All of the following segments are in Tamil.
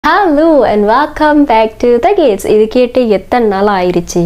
hello and welcome back to the cats இது கேட்டு எத்தனை நாள் ஆயிருச்சு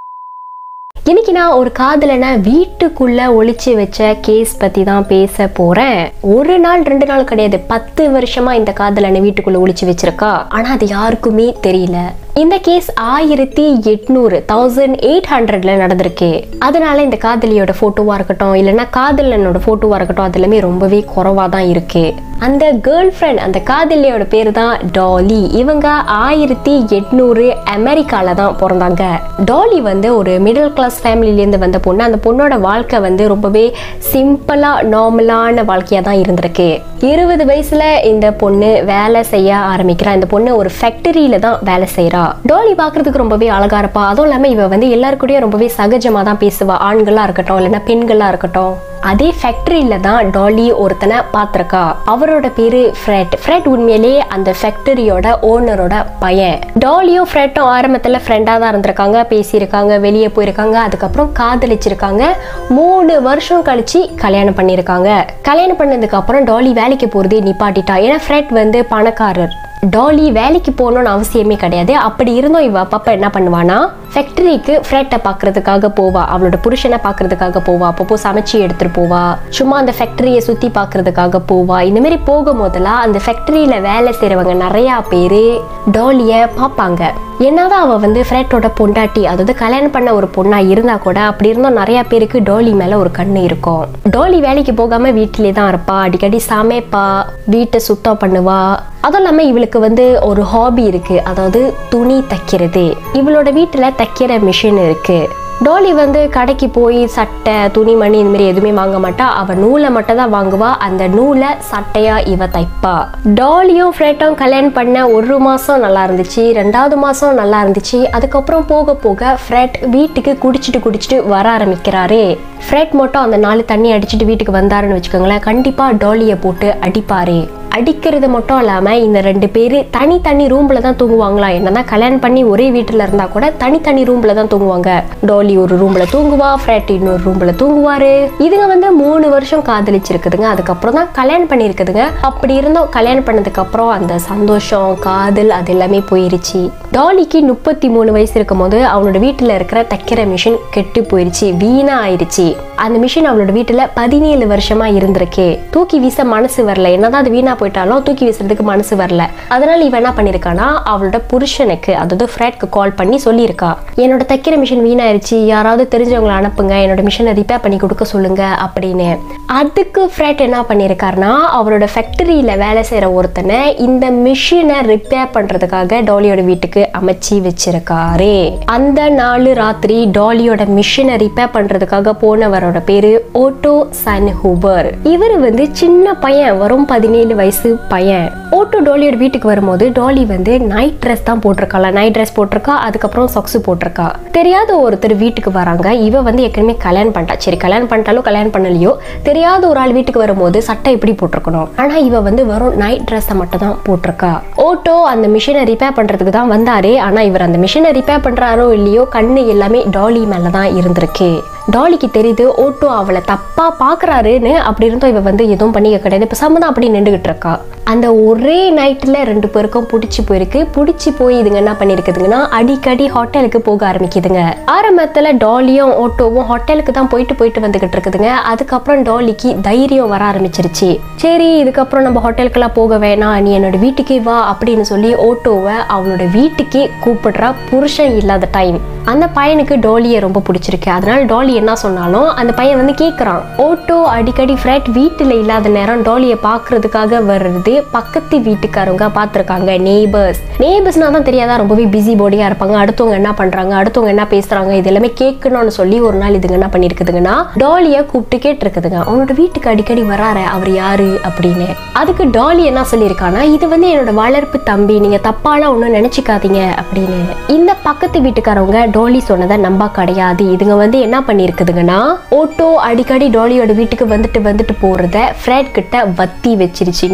இன்னைக்கு நான் ஒரு காதலனை வீட்டுக்குள்ள ஒளிச்சு வச்ச கேஸ் பத்தி தான் பேச போறேன் ஒரு நாள் ரெண்டு நாள் கிடையாது பத்து வருஷமா இந்த காதலனை வீட்டுக்குள்ள ஒளிச்சு வச்சிருக்கா ஆனா அது யாருக்குமே தெரியல இந்த கேஸ் ஆயிரத்தி எட்நூறு தௌசண்ட் எயிட் ஹண்ட்ரட்ல நடந்திருக்கு அதனால இந்த காதலியோட போட்டோவா இருக்கட்டும் இல்லைன்னா காதலனோட போட்டோவா இருக்கட்டும் அது எல்லாமே ரொம்பவே குறைவா தான் இருக்கு அந்த கேர்ள் ஃப்ரெண்ட் அந்த காதலியோட பேர் தான் டாலி இவங்க ஆயிரத்தி எட்நூறு அமெரிக்கால தான் பிறந்தாங்க டாலி வந்து ஒரு மிடில் கிளாஸ் ஃபேமிலிலேருந்து வந்த பொண்ணு அந்த பொண்ணோட வாழ்க்கை வந்து ரொம்பவே சிம்பிளா நார்மலான வாழ்க்கையா தான் இருந்திருக்கு இருபது வயசுல இந்த பொண்ணு வேலை செய்ய ஆரம்பிக்கிறா இந்த பொண்ணு ஒரு ஃபேக்டரியில தான் வேலை செய்றா டாலி பார்க்கிறதுக்கு ரொம்பவே அழகா இருப்பா அதுவும் இல்லாம இவ வந்து எல்லாருக்கூடயும் ரொம்பவே சகஜமா தான் பேசுவா ஆண்களா இருக்கட்டும் இல்லைன்னா பெண்களா இருக்கட்டும் அதே ஃபேக்டரியில தான் டாலி ஒருத்தனை பார்த்திருக்கா அவரோட பேரு ஃப்ரெட் ஃப்ரெட் உண்மையிலேயே அந்த ஃபேக்டரியோட ஓனரோட பையன் டாலியும் ஃப்ரெட்டும் ஆரம்பத்துல ஃப்ரெண்டா தான் இருந்திருக்காங்க பேசியிருக்காங்க வெளியே போயிருக்காங்க அதுக்கப்புறம் காதலிச்சிருக்காங்க மூணு வருஷம் கழிச்சு கல்யாணம் பண்ணியிருக்காங்க கல்யாணம் பண்ணதுக்கு அப்புறம் டாலி வேலைக்கு போறதே நிப்பாட்டிட்டா ஏன்னா ஃப்ரெட் வந்து பணக்காரர் டாலி வேலைக்கு போகணும்னு அவசியமே கிடையாது அப்படி இருந்தும் இவ அப்பப்ப என்ன பண்ணுவானா ஃபேக்டரிக்கு ஃப்ரெட்டை பார்க்கறதுக்காக போவா அவளோட புருஷனை பார்க்கறதுக்காக போவா அப்பப்போ சமைச்சு எடுத்துட்டு போவா சும்மா அந்த ஃபேக்டரியை சுத்தி பார்க்கறதுக்காக போவா இந்த மாதிரி போகும் போதெல்லாம் அந்த ஃபேக்டரியில வேலை செய்றவங்க நிறைய பேரு டாலிய பார்ப்பாங்க என்னதான் அவ வந்து ஃப்ரெட்டோட பொண்டாட்டி அதாவது கல்யாணம் பண்ண ஒரு பொண்ணா இருந்தா கூட அப்படி இருந்தும் நிறைய பேருக்கு டாலி மேல ஒரு கண்ணு இருக்கும் டாலி வேலைக்கு போகாம வீட்டிலே தான் இருப்பா அடிக்கடி சமைப்பா வீட்டை சுத்தம் பண்ணுவா அதுவும் இல்லாமல் இவளுக்கு வந்து ஒரு ஹாபி இருக்கு அதாவது துணி தைக்கிறது இவளோட வீட்டில் தைக்கிற மிஷின் இருக்கு டாலி வந்து கடைக்கு போய் சட்டை துணிமணி இந்த மாதிரி எதுவுமே வாங்க மாட்டா அவ நூலை மட்டும் தான் வாங்குவா அந்த நூலை சட்டையா இவ தைப்பா டாலியும் ஃப்ரெட்டும் கல்யாணம் பண்ண ஒரு மாசம் நல்லா இருந்துச்சு ரெண்டாவது மாசம் நல்லா இருந்துச்சு அதுக்கப்புறம் போக போக ஃப்ரெட் வீட்டுக்கு குடிச்சிட்டு குடிச்சிட்டு வர ஆரம்பிக்கிறாரு ஃப்ரெட் மட்டும் அந்த நாலு தண்ணி அடிச்சிட்டு வீட்டுக்கு வந்தாருன்னு வச்சுக்கோங்களேன் கண்டிப்பா டாலியை போட்டு அடிப்பாரு அடிக்கிறது மட்டும் இல்லாமல் இந்த ரெண்டு பேர் தனித்தனி ரூமில் தான் தூங்குவாங்களா என்னதான் கல்யாணம் பண்ணி ஒரே வீட்டில் இருந்தால் கூட தனித்தனி ரூமில் தான் தூங்குவாங்க டாலி ஒரு ரூமில் தூங்குவா ஃப்ரெட் இன்னொரு ரூமில் தூங்குவாரு இதுங்க வந்து மூணு வருஷம் காதலிச்சிருக்குதுங்க அதுக்கப்புறம் தான் கல்யாணம் பண்ணியிருக்குதுங்க அப்படி இருந்தோம் கல்யாணம் பண்ணதுக்கப்புறம் அந்த சந்தோஷம் காதல் அது எல்லாமே போயிருச்சு டாலிக்கு முப்பத்தி மூணு வயசு இருக்கும் போது அவளோட வீட்டில் இருக்கிற தைக்கிற மிஷின் கெட்டு போயிருச்சு வீணா ஆயிருச்சு அந்த மிஷின் அவளோட வீட்டில் பதினேழு வருஷமா இருந்திருக்கு தூக்கி வீச மனசு வரல என்னதான் அது வீணா போயிட்டாலும் தூக்கி வீசுறதுக்கு மனசு வரல அதனால இவ என்ன பண்ணிருக்கானா அவளோட புருஷனுக்கு அதாவது ஃப்ரெட்க்கு கால் பண்ணி சொல்லியிருக்கா என்னோட தைக்கிற மிஷின் வீணாயிருச்சு யாராவது தெரிஞ்சவங்களை அனுப்புங்க என்னோட மிஷினை ரிப்பேர் பண்ணி கொடுக்க சொல்லுங்க அப்படின்னு அதுக்கு ஃப்ரெட் என்ன பண்ணியிருக்காருனா அவரோட ஃபேக்டரியில வேலை செய்யற ஒருத்தனை இந்த மிஷினை ரிப்பேர் பண்றதுக்காக டாலியோட வீட்டுக்கு அமைச்சு வச்சிருக்காரு அந்த நாலு ராத்திரி டாலியோட மிஷினை ரிப்பேர் பண்றதுக்காக போனவரோட பேரு ஓட்டோ சன் ஹூபர் இவர் வந்து சின்ன பையன் வரும் பதினேழு வயசு பையன் ஓட்டோ டாலியோட வீட்டுக்கு வரும்போது டாலி வந்து நைட் ட்ரெஸ் தான் போட்டிருக்காளா நைட் ட்ரெஸ் போட்டிருக்கா அதுக்கப்புறம் சொக்ஸு போட்டிருக்கா தெரியாத ஒருத்தர் வீட்டுக்கு வராங்க இவ வந்து ஏற்கனவே கல்யாணம் பண்ணிட்டா சரி கல்யாணம் பண்ணிட்டாலும் கல்யாணம் பண்ணலையோ தெரியாத ஒரு ஆள் வீட்டுக்கு வரும்போது சட்டை எப்படி போட்டிருக்கணும் ஆனா இவ வந்து வெறும் நைட் ட்ரெஸ்ஸை மட்டும் தான் போட்டிருக்கா ஓட்டோ அந்த மிஷினை ரிப்பேர் பண்றதுக்கு தான் வந்தாரு ஆனா இவர் அந்த மிஷினை ரிப்பேர் பண்றாரோ இல்லையோ கண்ணு எல்லாமே டாலி மேல தான் இருந்திருக்கு டாலிக்கு தெரியுது ஓட்டோ அவளை தப்பா பாக்குறாருன்னு அப்படி இருந்தும் இவ வந்து எதுவும் பண்ணிக்க கிடையாது இப்போ தான் அப்படி நின்றுகிட்டு இருக்கா அந்த ஒரே நைட்ல ரெண்டு பேருக்கும் பிடிச்சி போயிருக்கு பிடிச்சி போய் இதுங்க என்ன பண்ணிருக்குதுங்கன்னா அடிக்கடி ஹோட்டலுக்கு போக ஆரம்பிக்குதுங்க ஆரம்பத்துல டாலியும் ஓட்டோவும் ஹோட்டலுக்கு தான் போயிட்டு போயிட்டு வந்துகிட்டு இருக்குதுங்க அதுக்கப்புறம் டாலிக்கு தைரியம் வர ஆரம்பிச்சிருச்சு சரி இதுக்கப்புறம் நம்ம ஹோட்டலுக்கெல்லாம் போக வேணாம் நீ என்னோட வீட்டுக்கே வா அப்படின்னு சொல்லி ஓட்டோவை அவளோட வீட்டுக்கே கூப்பிடுறா புருஷன் இல்லாத டைம் அந்த பையனுக்கு டாலியை ரொம்ப பிடிச்சிருக்கு அதனால டாலி என்ன சொன்னாலும் அந்த பையன் வந்து கேட்குறான் ஓட்டோ அடிக்கடி ஃப்ரெட் வீட்டில் இல்லாத நேரம் டாலியை பார்க்கறதுக்காக வர்றது பக்கத்து வீட்டுக்காரங்க பார்த்துருக்காங்க நெய்பர்ஸ் நெய்பர்ஸ்னா தான் தெரியாதா ரொம்பவே பிஸி பாடியாக இருப்பாங்க அடுத்தவங்க என்ன பண்ணுறாங்க அடுத்தவங்க என்ன பேசுகிறாங்க இது எல்லாமே கேட்கணும்னு சொல்லி ஒரு நாள் இதுங்க என்ன பண்ணியிருக்குதுங்கன்னா டாலியை கூப்பிட்டு கேட்டிருக்குதுங்க அவனோட வீட்டுக்கு அடிக்கடி வராரு அவர் யாரு அப்படின்னு அதுக்கு டாலி என்ன சொல்லியிருக்கானா இது வந்து என்னோட வளர்ப்பு தம்பி நீங்கள் தப்பாலாம் ஒன்றும் நினச்சிக்காதீங்க அப்படின்னு இந்த பக்கத்து வீட்டுக்காரவங்க டாலி சொன்னதை நம்ப கிடையாது இதுங்க வந்து என்ன பண்ணியிருக்குதுங்கன்னா ஓட்டோ அடிக்கடி டாலியோட வீட்டுக்கு வந்துட்டு வந்துட்டு போறத ஃப்ரெட் கிட்ட வத்தி வச்சிருச்சிங்க கொளுத்தி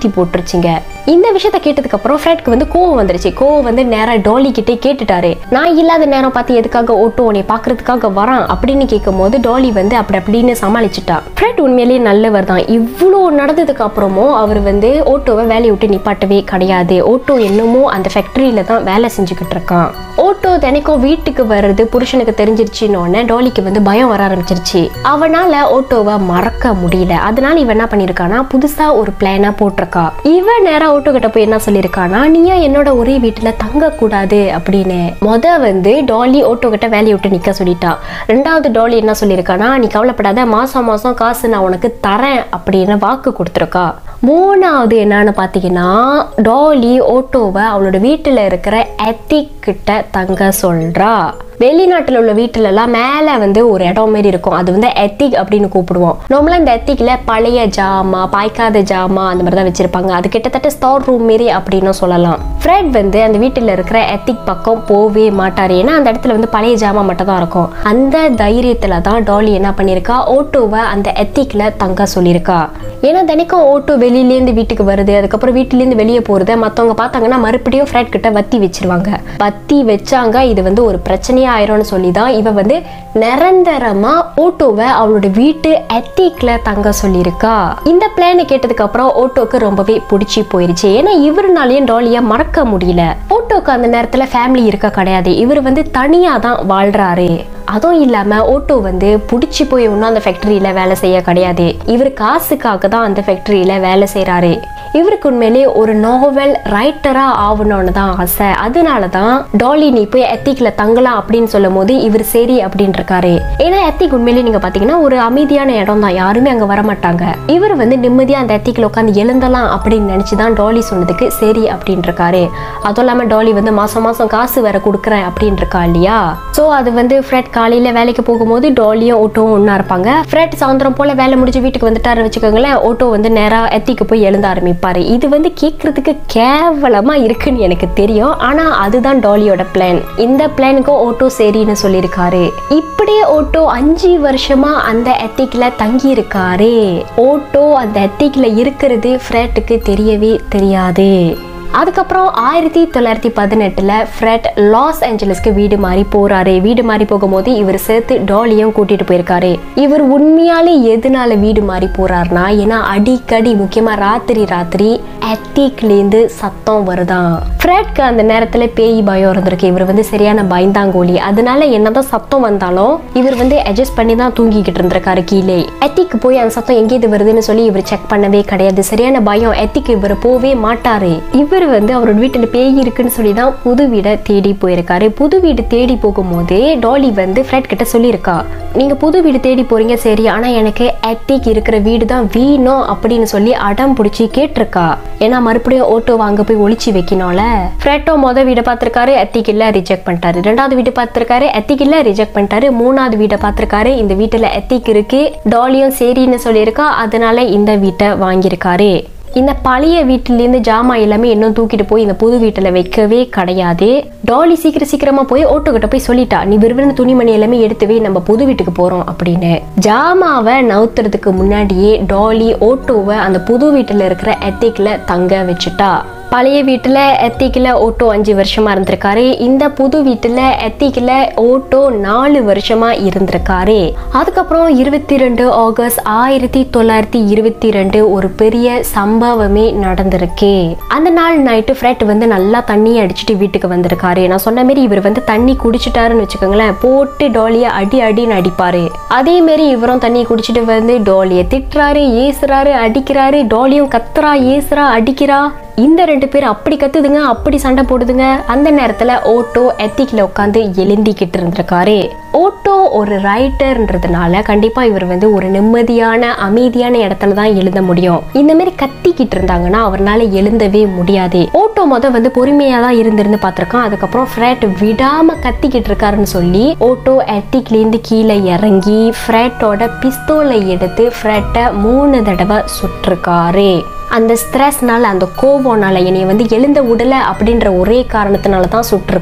கொளுத்தி போட்டுருச்சுங்க இந்த விஷயத்த கேட்டதுக்கு அப்புறம் ஃப்ரெட்க்கு வந்து கோவம் வந்துருச்சு கோவம் வந்து நேரா டாலி கிட்டே கேட்டுட்டாரு நான் இல்லாத நேரம் பார்த்து எதுக்காக ஓட்டோ உன்னை பாக்குறதுக்காக வரான் அப்படின்னு கேட்கும் போது டாலி வந்து அப்படி அப்படின்னு சமாளிச்சுட்டா ஃப்ரெட் உண்மையிலேயே நல்லவர் தான் இவ்வளோ நடந்ததுக்கு அப்புறமும் அவர் வந்து ஓட்டோவை வேலையை விட்டு நிப்பாட்டவே கிடையாது ஓட்டோ என்னமோ அந்த ஃபேக்டரியில தான் வேலை செஞ்சுக்கிட்டு இருக்கான் ஓட்டோ தினைக்கும் வீட்டுக்கு வர்றது புருஷனுக்கு தெரிஞ்சிருச்சுன்னு டாலிக்கு வந்து பயம் வர ஆரம்பிச்சிருச்சு அவனால ஓட்டோவை மறக்க முடியல அதனால இவன் என்ன பண்ணிருக்கானா புதுசா ஒரு பிளானா போட்டிருக்கா இவன் நேரா ஓட்டோ கிட்ட போய் என்ன சொல்லியிருக்கானா நீயா என்னோட ஒரே வீட்டுல தங்க கூடாது அப்படின்னு மொத வந்து டாலி ஓட்டோ கிட்ட வேலையை விட்டு நிக்க சொல்லிட்டா ரெண்டாவது டாலி என்ன சொல்லியிருக்கானா நீ கவலைப்படாத மாசம் மாசம் காசு நான் உனக்கு தரேன் அப்படின்னு வாக்கு கொடுத்துருக்கா மூணாவது என்னன்னு பார்த்தீங்கன்னா டாலி ஓட்டோவை அவளோட வீட்டில் இருக்கிற எத்திக் கிட்ட தங்க சொல்றா வெளிநாட்டில் உள்ள வீட்டிலலாம் மேலே வந்து ஒரு இடம் மாரி இருக்கும் அது வந்து எத்திக் அப்படின்னு கூப்பிடுவோம் நார்மலாக இந்த எத்திக்கில் பழைய ஜாமா பாய்க்காத ஜாமா அந்த மாதிரி தான் வச்சுருப்பாங்க அது கிட்டத்தட்ட ஸ்டோர் ரூம் மாரி அப்படின்னு சொல்லலாம் ஃப்ரெட் வந்து அந்த வீட்டில் இருக்கிற எத்திக் பக்கம் போவே மாட்டார் ஏன்னா அந்த இடத்துல வந்து பழைய ஜாமா மட்டும் தான் இருக்கும் அந்த தைரியத்தில் தான் டாலி என்ன பண்ணியிருக்கா ஓட்டோவை அந்த எத்திக்கில் தங்க சொல்லியிருக்கா ஏன்னா தினைக்கும் ஓட்டோ வெளியிலேருந்து வீட்டுக்கு வருது அதுக்கப்புறம் வீட்டிலேருந்து வெளியே போகிறது மற்றவங்க பார்த்தாங்கன்னா மறுபடியும் ஃப்ரெட் கிட்ட வத்தி வச்சிருவாங்க வத்தி வச்சாங்க இது வந்து ஒரு பிரச்சனையா ஆயிரும்னு சொல்லி தான் இவ வந்து நிரந்தரமா ஓட்டோவை அவளோட வீட்டு எத்திக்ல தங்க சொல்லியிருக்கா இந்த பிளானை கேட்டதுக்கு அப்புறம் ஓட்டோக்கு ரொம்பவே பிடிச்சி போயிருச்சு ஏன்னா இவருனாலையும் டாலியா மறக்க முடியல ஓட்டோக்கு அந்த நேரத்துல ஃபேமிலி இருக்க கிடையாது இவர் வந்து தனியா தான் வாழ்றாரு அதுவும் இல்லாம ஓட்டோ வந்து பிடிச்சி போய் ஒன்றும் அந்த ஃபேக்டரியில வேலை செய்ய கிடையாது இவர் காசுக்காக தான் அந்த ஃபேக்டரியில வேலை செய்றாரு இவருக்கு உண்மையிலே ஒரு நாவல் ரைட்டரா ஆகணும்னு தான் ஆசை அதனால தான் டாலி நீ போய் எத்திக்ல தங்கலாம் அப்படின்னு சொல்லும் போது இவர் சரி அப்படின்னு இருக்காரு ஏன்னா எத்திக் உண்மையிலே நீங்க பாத்தீங்கன்னா ஒரு அமைதியான இடம் தான் யாருமே அங்க வர மாட்டாங்க இவர் வந்து நிம்மதியா அந்த எத்திக்ல உட்காந்து எழுந்தலாம் அப்படின்னு நினைச்சு தான் டாலி சொன்னதுக்கு சரி அப்படின்னு இருக்காரு அதுவும் இல்லாம டாலி வந்து மாசம் மாசம் காசு வேற கொடுக்குறேன் அப்படின்னு இருக்கா இல்லையா சோ அது வந்து ஃப்ரெட் காலையில வேலைக்கு போகும்போது டாலியும் ஓட்டோவும் ஒண்ணா இருப்பாங்க ஃப்ரெட் சாயந்தரம் போல வேலை முடிஞ்சு வீட்டுக்கு வந்துட்டாரு வச்சுக்கோங்களேன் ஓட்டோ வந்து நேரா எத்திக்கு போய் எழுந்த ஆரம்பிப்பாரு இது வந்து கேட்கறதுக்கு கேவலமா இருக்குன்னு எனக்கு தெரியும் ஆனா அதுதான் டாலியோட பிளான் இந்த பிளானுக்கும் ஓட்டோ சரின்னு சொல்லியிருக்காரு இப்படியே ஓட்டோ அஞ்சு வருஷமா அந்த எத்திக்ல தங்கி இருக்காரு ஓட்டோ அந்த எத்திக்ல இருக்கிறது ஃப்ரெட்டுக்கு தெரியவே தெரியாது அதுக்கப்புறம் ஆயிரத்தி தொள்ளாயிரத்தி பதினெட்டில் ஃப்ரெட் லாஸ் ஏஞ்சலஸ்க்கு வீடு மாறி போறாரு வீடு மாறி போகும்போது இவர் சேர்த்து டாலியும் கூட்டிட்டு போயிருக்காரு இவர் உண்மையாலே எதனால வீடு மாறி போறாருனா ஏன்னா அடிக்கடி முக்கியமா ராத்திரி ராத்திரி எத்திக்லேருந்து சத்தம் வருதான் ஃப்ரெட்க்கு அந்த நேரத்துல பேய் பயம் இருந்திருக்கு இவர் வந்து சரியான பயந்தாங்கோலி அதனால என்னதான் சத்தம் வந்தாலும் இவர் வந்து அட்ஜஸ்ட் பண்ணி தான் தூங்கிக்கிட்டு இருந்திருக்காரு கீழே எத்திக்கு போய் அந்த சத்தம் எங்கேது வருதுன்னு சொல்லி இவர் செக் பண்ணவே கிடையாது சரியான பயம் எத்திக்கு இவர் போவே மாட்டாரு இவர் வந்து அவரோட வீட்டுல பேய் இருக்குன்னு சொல்லி தான் புது வீடை தேடி போயிருக்காரு புது வீடு தேடி போகும்போதே டாலி வந்து ஃப்ரெட் கிட்ட சொல்லியிருக்கா நீங்க புது வீடு தேடி போறீங்க சரி ஆனா எனக்கு எத்திக் இருக்கிற வீடு தான் வேணும் அப்படின்னு சொல்லி அடம் பிடிச்சி கேட்டிருக்கா ஏன்னா மறுபடியும் ஓட்டோ வாங்க போய் ஒளிச்சு வைக்கணும்ல ஃப்ரெட்டோ மொதல் வீடை பார்த்திருக்காரு எத்திக் இல்ல ரிஜெக்ட் பண்ணிட்டாரு ரெண்டாவது வீடு பார்த்திருக்காரு எத்திக் இல்ல ரிஜெக்ட் பண்ணிட்டாரு மூணாவது வீட்டை பார்த்திருக்காரு இந்த வீட்டுல எத்திக் இருக்கு டாலியும் சரின்னு சொல்லியிருக்கா அதனால இந்த வீட்டை வாங்கியிருக்காரு இந்த பழைய வீட்டிலேருந்து ஜாமா எல்லாமே இன்னும் தூக்கிட்டு போய் இந்த புது வீட்டில் வைக்கவே கிடையாது டாலி சீக்கிரம் சீக்கிரமா போய் ஓட்டோகிட்ட போய் சொல்லிட்டா நீ விறுவிறுன்னு துணிமணி எல்லாமே எடுத்துவே நம்ம புது வீட்டுக்கு போறோம் அப்படின்னு ஜாமாவை நவுத்துறதுக்கு முன்னாடியே டாலி ஓட்டோவை அந்த புது வீட்டில் இருக்கிற எத்திக்ல தங்க வச்சுட்டா பழைய வீட்டில் எத்திக்கில் ஓட்டோ அஞ்சு வருஷமா இருந்திருக்காரு இந்த புது வீட்டில் எத்திக்கில் ஓட்டோ நாலு வருஷமா இருந்திருக்காரு அதுக்கப்புறம் இருபத்தி ரெண்டு ஆகஸ்ட் ஆயிரத்தி தொள்ளாயிரத்தி இருபத்தி ரெண்டு ஒரு பெரிய சம்பவமே நடந்திருக்கு அந்த நாள் நைட்டு ஃப்ரெட் வந்து நல்லா தண்ணி அடிச்சுட்டு வீட்டுக்கு வந்திருக்காரு நான் சொன்ன மாரி இவர் வந்து தண்ணி குடிச்சிட்டாருன்னு வச்சுக்கோங்களேன் போட்டு டாலியை அடி அடின்னு அடிப்பாரு அதே மாரி இவரும் தண்ணி குடிச்சிட்டு வந்து டாலியை திட்டுறாரு ஏசுறாரு அடிக்கிறாரு டாலியும் கத்துறா ஏசுறா அடிக்கிறா இந்த ரெண்டு பேர் அப்படி கத்துதுங்க அப்படி சண்டை போடுதுங்க அந்த நேரத்துல ஓட்டோ எத்திக்ல உட்காந்து எழுந்திக்கிட்டு இருந்திருக்காரு ஓட்டோ ஒரு ரைட்டர்ன்றதுனால கண்டிப்பா இவர் வந்து ஒரு நிம்மதியான அமைதியான இடத்துல தான் எழுத முடியும் இந்த மாதிரி கத்திக்கிட்டு இருந்தாங்கன்னா அவர்னால எழுந்தவே முடியாது ஓட்டோ முத வந்து பொறுமையா தான் இருந்திருந்து பார்த்திருக்கான் அதுக்கப்புறம் ஃப்ரெட் விடாம கத்திக்கிட்டு இருக்காருன்னு சொல்லி ஓட்டோ எத்திக்லேருந்து கீழே இறங்கி ஃப்ரெட்டோட பிஸ்தோலை எடுத்து ஃப்ரெட்டை மூணு தடவை சுட்டிருக்காரு அந்த ஸ்ட்ரெஸ்னால அந்த கோவம்னால என்னைய வந்து எழுந்த விடல அப்படின்ற ஒரே காரணத்தினால தான் சுட்டிருக்கான்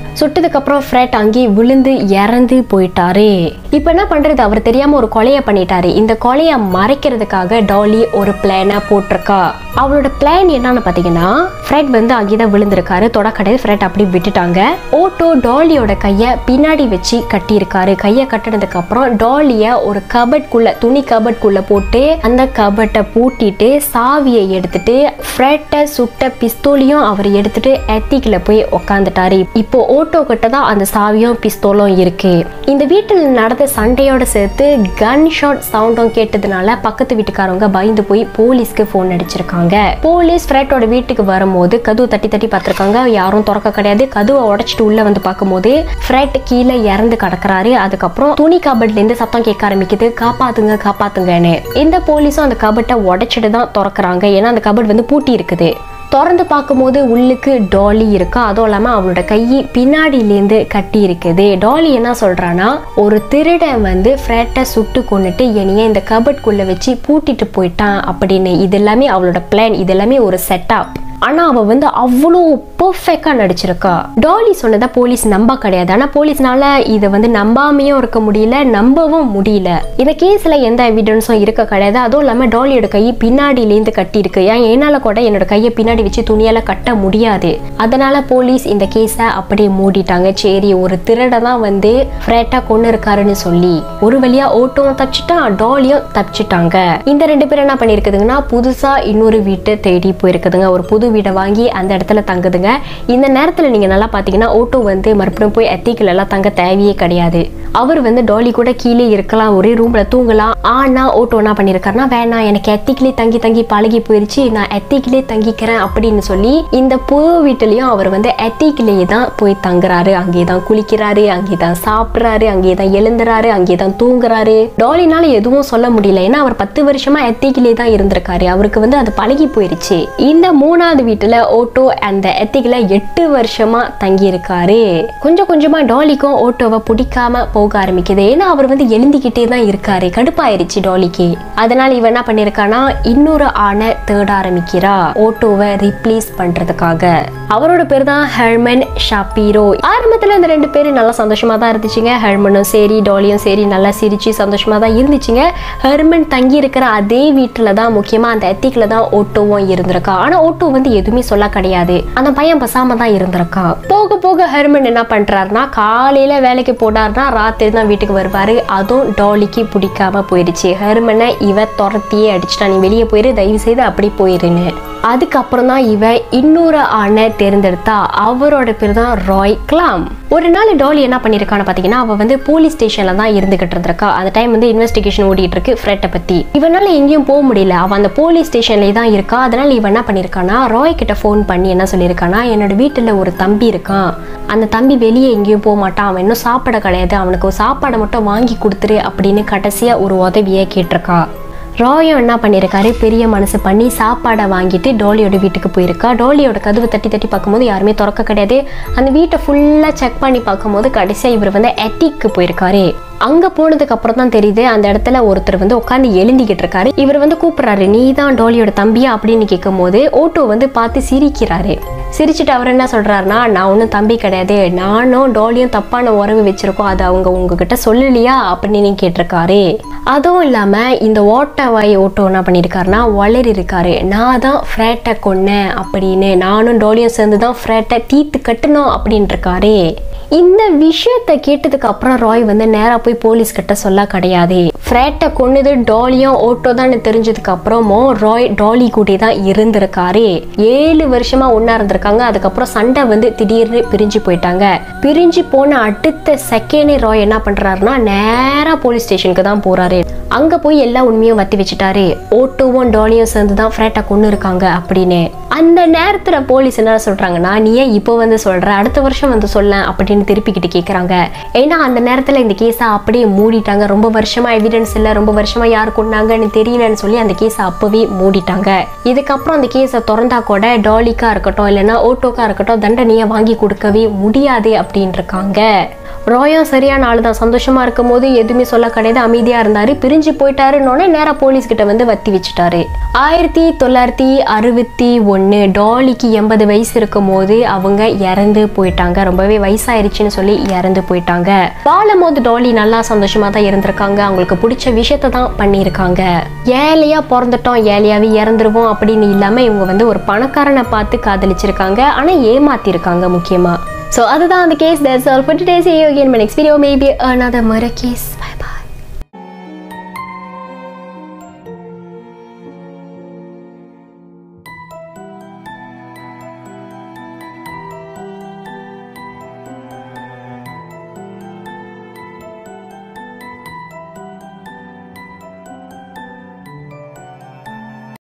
சுட்டதுக்கு அப்புறம் ஃப்ரெட் அங்கேயே விழுந்து இறந்து போயிட்டாரு இப்போ என்ன பண்றது அவர் தெரியாம ஒரு கொலையை பண்ணிட்டாரு இந்த கொலையை மறைக்கிறதுக்காக டாலி ஒரு பிளானை போட்டிருக்கா அவளோட பிளான் என்னன்னு பார்த்தீங்கன்னா ஃப்ரெட் வந்து அங்கேதான் விழுந்திருக்காரு தொடக்கடை ஃப்ரெட் அப்படி விட்டுட்டாங்க ஓட்டோ டாலியோட கையை பின்னாடி வச்சு கட்டியிருக்காரு கையை கட்டினதுக்கு அப்புறம் டாலியை ஒரு கபட்குள்ள துணி கபட்குள்ள போட்டு அந்த கபட்டை பூட்டிட்டு சாவியை எடுத்துட்டு ஃப்ரெட்டை சுட்ட பிஸ்தோலையும் அவர் எடுத்துட்டு எத்திக்கில் போய் உக்காந்துட்டாரு இப்போ ஓட்டோ கிட்ட தான் அந்த சாவியும் பிஸ்தோலும் இருக்கு இந்த வீட்டில் நடந்த சண்டையோட சேர்த்து கன் ஷாட் சவுண்டும் கேட்டதுனால பக்கத்து வீட்டுக்காரவங்க பயந்து போய் போலீஸ்க்கு ஃபோன் அடிச்சிருக்காங்க போலீஸ் ஃப்ரெட்டோட வீட்டுக்கு வரும்போது கதவு தட்டி தட்டி பார்த்துருக்காங்க யாரும் திறக்க கிடையாது கதவை உடைச்சிட்டு உள்ள வந்து பார்க்கும்போது ஃப்ரெட் கீழே இறந்து கிடக்குறாரு அதுக்கப்புறம் துணி கபட்ல இருந்து சத்தம் கேட்க ஆரம்பிக்குது காப்பாத்துங்க காப்பாத்துங்கன்னு இந்த போலீஸும் அந்த கபட்டை உடைச்சிட்டு தான் திறக்கிறாங்க ஏன்னா அந்த கபட் வந்து பூட்டி இருக்குது திறந்து பார்க்கும்போது உள்ளுக்கு டாலி இருக்கா அதுவும் இல்லாமல் அவளோட கை பின்னாடியிலேருந்து கட்டி இருக்குது டாலி என்ன சொல்றான்னா ஒரு திருடன் வந்து ஃப்ரெட்டை சுட்டு கொண்டுட்டு என்னைய இந்த கபட்குள்ளே வச்சு பூட்டிட்டு போயிட்டான் அப்படின்னு இது எல்லாமே அவளோட பிளான் இது எல்லாமே ஒரு செட்டப் ஆனா அவ வந்து அவ்வளோ பர்ஃபெக்டா நடிச்சிருக்கா டாலி சொன்னதை போலீஸ் நம்ப கிடையாது ஆனா போலீஸ்னால இதை வந்து நம்பாமையும் இருக்க முடியல நம்பவும் முடியல இந்த கேஸ்ல எந்த எவிடன்ஸும் இருக்க கிடையாது அதுவும் இல்லாம டாலியோட கை பின்னாடியிலேருந்து கட்டி இருக்கு ஏன் என்னால கூட என்னோட கையை பின்னாடி வச்சு துணியால கட்ட முடியாது அதனால போலீஸ் இந்த கேஸை அப்படியே மூடிட்டாங்க சரி ஒரு திருட தான் வந்து ஃப்ரெட்டா கொண்டு இருக்காருன்னு சொல்லி ஒரு வழியா ஓட்டோவும் தப்பிச்சிட்டான் டாலியும் தப்பிச்சிட்டாங்க இந்த ரெண்டு பேரும் என்ன பண்ணிருக்குதுங்கன்னா புதுசா இன்னொரு வீட்டை தேடி போயிருக்குதுங்க ஒரு புது வீடை வாங்கி அந்த இடத்துல தங்குதுங்க இந்த நேரத்தில் நீங்கள் நல்லா பார்த்தீங்கன்னா ஓட்டோ வந்து மறுபடியும் போய் எத்திக்கல் எல்லாம் தங்க தேவையே கிடையாது அவர் வந்து டாலி கூட கீழே இருக்கலாம் ஒரே ரூம்ல தூங்கலாம் ஆனா ஓட்டோ என்ன பண்ணியிருக்காருன்னா வேணாம் எனக்கு எத்திக்கிலே தங்கி தங்கி பழகி போயிருச்சு நான் எத்திக்கிலே தங்கிக்கிறேன் அப்படின்னு சொல்லி இந்த புது வீட்டுலயும் அவர் வந்து எத்திக்கிலேயே தான் போய் தங்குறாரு அங்கே தான் குளிக்கிறாரு அங்கே தான் சாப்பிட்றாரு அங்கே தான் எழுந்துறாரு அங்கே தான் தூங்குறாரு டாலினால எதுவும் சொல்ல முடியல ஏன்னா அவர் பத்து வருஷமா எத்திக்கிலே தான் இருந்திருக்காரு அவருக்கு வந்து அது பழகி போயிருச்சு இந்த மூணாவது வீட்டுல ஓட்டோ அந்த எத்திக்கில எட்டு வருஷமா தங்கி இருக்காரு கொஞ்சம் கொஞ்சமா டாலிக்கும் ஓட்டோவை பிடிக்காம போக ஆரம்பிக்குது ஏன்னா அவர் வந்து எழுந்திக்கிட்டே தான் இருக்காரு கடுப்பாயிருச்சு டாலிக்கு அதனால இவன் என்ன பண்ணிருக்கானா இன்னொரு ஆணை தேட ஆரம்பிக்கிறா ஓட்டோவை ரீப்ளேஸ் பண்றதுக்காக அவரோட பேர் தான் ஹெர்மன் ஷாப்பீரோ ஆரம்பத்துல இந்த ரெண்டு பேரும் நல்லா சந்தோஷமா தான் இருந்துச்சுங்க ஹெர்மனும் சரி டாலியும் சரி நல்லா சிரிச்சு சந்தோஷமா தான் இருந்துச்சுங்க ஹெர்மன் தங்கி இருக்கிற அதே வீட்டுல தான் முக்கியமா அந்த எத்திக்ல தான் ஓட்டோவும் இருந்திருக்கா ஆனா ஓட்டோ வந்து எதுவுமே சொல்ல கிடையாது அந்த பையன் பசாம தான் இருந்திருக்கான் போக போக ஹெர்மன் என்ன பண்றாருன்னா காலையில வேலைக்கு போனார்னா ராத்திரி தான் வீட்டுக்கு வருவாரு அதுவும் டாலிக்கு பிடிக்காம போயிடுச்சு ஹெர்மனை இவ துரத்தியே அடிச்சிட்டா நீ வெளியே போயிரு தயவு செய்து அப்படி போயிருன்னு அதுக்கப்புறம் தான் இவ இன்னொரு ஆணை தேர்ந்தெடுத்தா அவரோட பேர் தான் ராய் கிளாம் ஒரு நாள் டாலி என்ன பண்ணியிருக்கான்னு பார்த்தீங்கன்னா அவள் வந்து போலீஸ் ஸ்டேஷனில் தான் இருந்துகிட்டு இருந்திருக்கா அந்த டைம் வந்து இன்வெஸ்டிகேஷன் ஓடிட்டு இருக்கு ஃப்ரெட்டை பற்றி இவனால எங்கேயும் போக முடியல அவள் அந்த போலீஸ் ஸ்டேஷன்லேயே தான் இருக்கா அதனால இவன் என்ன பண்ணியிருக்கானா ராய் கிட்ட ஃபோன் பண்ணி என்ன சொல்லியிருக்கானா என்னோட வீட்டில் ஒரு தம்பி இருக்கான் அந்த தம்பி வெளியே எங்கேயும் போக மாட்டான் அவன் இன்னும் சாப்பிட கிடையாது அவனுக்கு ஒரு சாப்பாடை மட்டும் வாங்கி கொடுத்துரு அப்படின்னு கடைசியாக ஒரு உதவியை கேட்டிருக்கா ராயும் என்ன பண்ணியிருக்காரு பெரிய மனசு பண்ணி சாப்பாடை வாங்கிட்டு டோலியோட வீட்டுக்கு போயிருக்கா டோலியோட கதவு தட்டி தட்டி பார்க்கும்போது யாருமே திறக்க கிடையாது அந்த வீட்டை ஃபுல்லாக செக் பண்ணி பார்க்கும்போது கடைசியாக இவர் வந்து எட்டிக்கு போயிருக்காரு அங்கே போனதுக்கு அப்புறம் தான் தெரியுது அந்த இடத்துல ஒருத்தர் வந்து உட்காந்து எழுந்திக்கிட்டு இருக்காரு இவர் வந்து கூப்பிடுறாரு நீ தான் டோலியோட தம்பியா அப்படின்னு கேட்கும்போது ஓட்டோ வந்து பார்த்து சிரிக்கிறாரு சிரிச்சுட்டு அவர் என்ன சொல்றாருன்னா நான் ஒன்றும் தம்பி கிடையாது நானும் டோலியும் தப்பான உறவு வச்சிருக்கோம் அது அவங்க உங்ககிட்ட சொல்லலையா அப்படின்னு கேட்டிருக்காரு அதுவும் இல்லாமல் இந்த ஓட்ட வாய் ஓட்டோ என்ன பண்ணியிருக்காருன்னா வளரி இருக்காரு நான் தான் ஃப்ரேட்டை கொன்னேன் அப்படின்னு நானும் டோலியும் சேர்ந்து தான் ஃப்ரேட்டை தீத்து கட்டணும் அப்படின்னு இருக்காரு இந்த விஷயத்தை கேட்டதுக்கு அப்புறம் ராய் வந்து நேரா போய் போலீஸ் கிட்ட சொல்ல கிடையாது ஃப்ரேட்டை கொன்னது டாலியும் ஓட்டோ தான் தெரிஞ்சதுக்கு அப்புறமும் ராய் டாலி கூட்டி தான் இருந்திருக்காரு ஏழு வருஷமா ஒண்ணா இருந்திருக்காங்க அதுக்கப்புறம் சண்டை வந்து திடீர்னு பிரிஞ்சு போயிட்டாங்க பிரிஞ்சு போன அடுத்த செகண்டே ராய் என்ன பண்றாருன்னா நேரா போலீஸ் ஸ்டேஷனுக்கு தான் போறாரு அங்க போய் எல்லா உண்மையும் வத்தி வச்சுட்டாரு ஓட்டோவும் டாலியும் சேர்ந்து தான் ஃப்ரேட்டை கொண்டு இருக்காங்க அப்படின்னு அந்த நேரத்துல போலீஸ் என்ன சொல்றாங்கன்னா நீ ஏன் இப்போ வந்து சொல்ற அடுத்த வருஷம் வந்து சொல்ல அப்படின்னு திருப்பிக்கிட்டு கேக்குறாங்க ஏன்னா அந்த நேரத்துல இந்த கேஸை அப்படியே மூடிட்டாங்க ரொம்ப வருஷமா எவிடன்ஸ் இல்லை ரொம்ப வருஷமா யார் கொண்டாங்கன்னு தெரியலன்னு சொல்லி அந்த கேஸை அப்பவே மூடிட்டாங்க இதுக்கப்புறம் அந்த கேஸை திறந்தா கூட டாலிக்கா இருக்கட்டும் இல்லைன்னா ஓட்டோக்கா இருக்கட்டும் தண்டனையை வாங்கி கொடுக்கவே முடியாது அப்படின்னு இருக்காங்க ராயும் சரியான ஆள் தான் சந்தோஷமா இருக்கும் போது எதுவுமே சொல்ல கிடையாது அமைதியா இருந்தாரு பிரிஞ்சு போயிட்டாருன்னொடனே நேரா போலீஸ் கிட்ட வந்து வத்தி வச்சுட்டாரு ஆயிரத்தி தொள்ளாயிரத்தி அறுபத்தி ஒன்று டாலிக்கு எண்பது வயசு இருக்கும் போது அவங்க இறந்து போயிட்டாங்க ரொம்பவே வயசாயிருச்சுன்னு சொல்லி இறந்து போயிட்டாங்க வாழும் போது டாலி நல்லா சந்தோஷமா தான் இருந்திருக்காங்க அவங்களுக்கு பிடிச்ச விஷயத்த தான் பண்ணியிருக்காங்க ஏழையா பிறந்துட்டோம் ஏழையாவே இறந்துருவோம் அப்படின்னு இல்லாம இவங்க வந்து ஒரு பணக்காரனை பார்த்து காதலிச்சிருக்காங்க ஆனா ஏமாத்திருக்காங்க முக்கியமா ஸோ அதுதான் அந்த case that's all for today see you again in my next video maybe another murder case bye